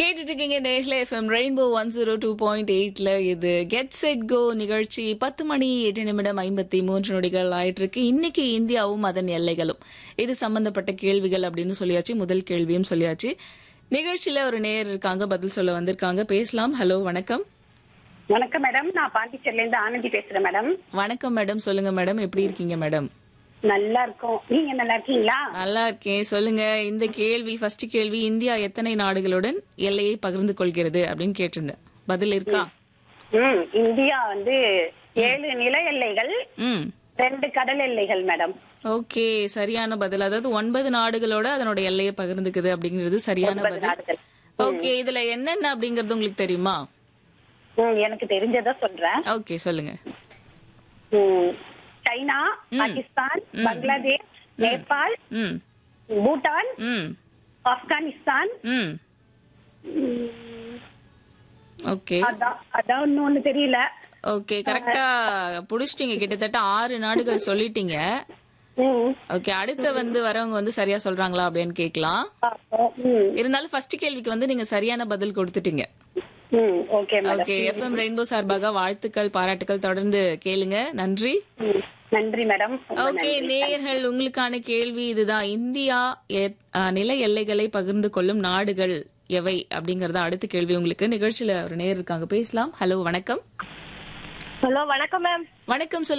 கேட்டுட்டு இருக்கீங்க நேர்ல FM rainbow one zero two point எயிட்ல இது கெட் செட் கோ நிகழ்ச்சி பத்து மணி எட்டு நிமிடம் ஐம்பத்தி மூன்று நொடிகள் ஆயிட்டு இருக்கு இன்னைக்கு இந்தியாவும் அதன் எல்லைகளும் இது சம்பந்தப்பட்ட கேள்விகள் அப்படின்னு சொல்லியாச்சு முதல் கேள்வியும் சொல்லியாச்சு நிகழ்ச்சியில ஒரு நேர் இருக்காங்க பதில் சொல்ல வந்திருக்காங்க பேசலாம் ஹலோ வணக்கம் வணக்கம் மேடம் நான் பாண்டிச்சேரில இருந்து ஆனந்தி பேசுறேன் மேடம் வணக்கம் மேடம் சொல்லுங்க மேடம் எப்படி இருக்கீங்க மேடம் நல்லா இருக்கோம் நீங்க நல்லா இருக்கீங்களா நல்லா இருக்கேன் சொல்லுங்க இந்த கேள்வி ஃபர்ஸ்ட் கேள்வி இந்தியா எத்தனை நாடுகளுடன் எல்லையை பகிர்ந்து கொள்கிறது அப்படின்னு கேட்டிருந்தேன் பதில் இருக்கா ம் இந்தியா வந்து ஏழு நில எல்லைகள் ம் ரெண்டு கடல் எல்லைகள் மேடம் ஓகே சரியான பதில் அதாவது ஒன்பது நாடுகளோட அதனோட எல்லையை பகிர்ந்துக்குது அப்படிங்கிறது சரியான ஒன்பது பதில் நாடுகள் ஓகே இதுல என்னென்ன அப்படிங்கறது உங்களுக்கு தெரியுமா ம், எனக்கு தெரிஞ்சதை சொல்றேன் ஓகே சொல்லுங்க ம், சைனா பாகிஸ்தான் பங்களாதேஷ் நேபாள் ம் பூட்டான் ம் ஆப்கானிஸ்தான் ம் ஓகே அதான் அதான் இன்னொன்னு தெரியல ஓகே கரெக்டா புடிச்சிட்டீங்க கிட்டத்தட்ட ஆறு நாடுகள் சொல்லிட்டீங்க ம், ஓகே அடுத்து வந்து வரவங்க வந்து சரியா சொல்றாங்களா அப்படின்னு கேட்கலாம் பார்ப்போம். ம், இருந்தாலும் ஃபர்ஸ்ட் கேள்விக்கு வந்து நீங்க சரியான பதில் கொடுத்துட்டீங்க ம், okay madam okay FM rainbow சார்பாக வாழ்த்துக்கள் பாராட்டுக்கள் தொடர்ந்து கேளுங்க நன்றி ம், நன்றி மேடம் ரொம்ப ஓகே நன்றி. நேயர்கள் உங்களுக்கான கேள்வி இதுதான் இந்தியா எத்- ஆ, நில எல்லைகளை பகிர்ந்து கொள்ளும் நாடுகள் எவை அப்படிங்கறத அடுத்த கேள்வி உங்களுக்கு நிகழ்ச்சியில ஒரு நேர் இருக்காங்க பேசலாம் ஹலோ வணக்கம் ஹலோ வணக்கம் மேம் வணக்கம் சொல்லுங்க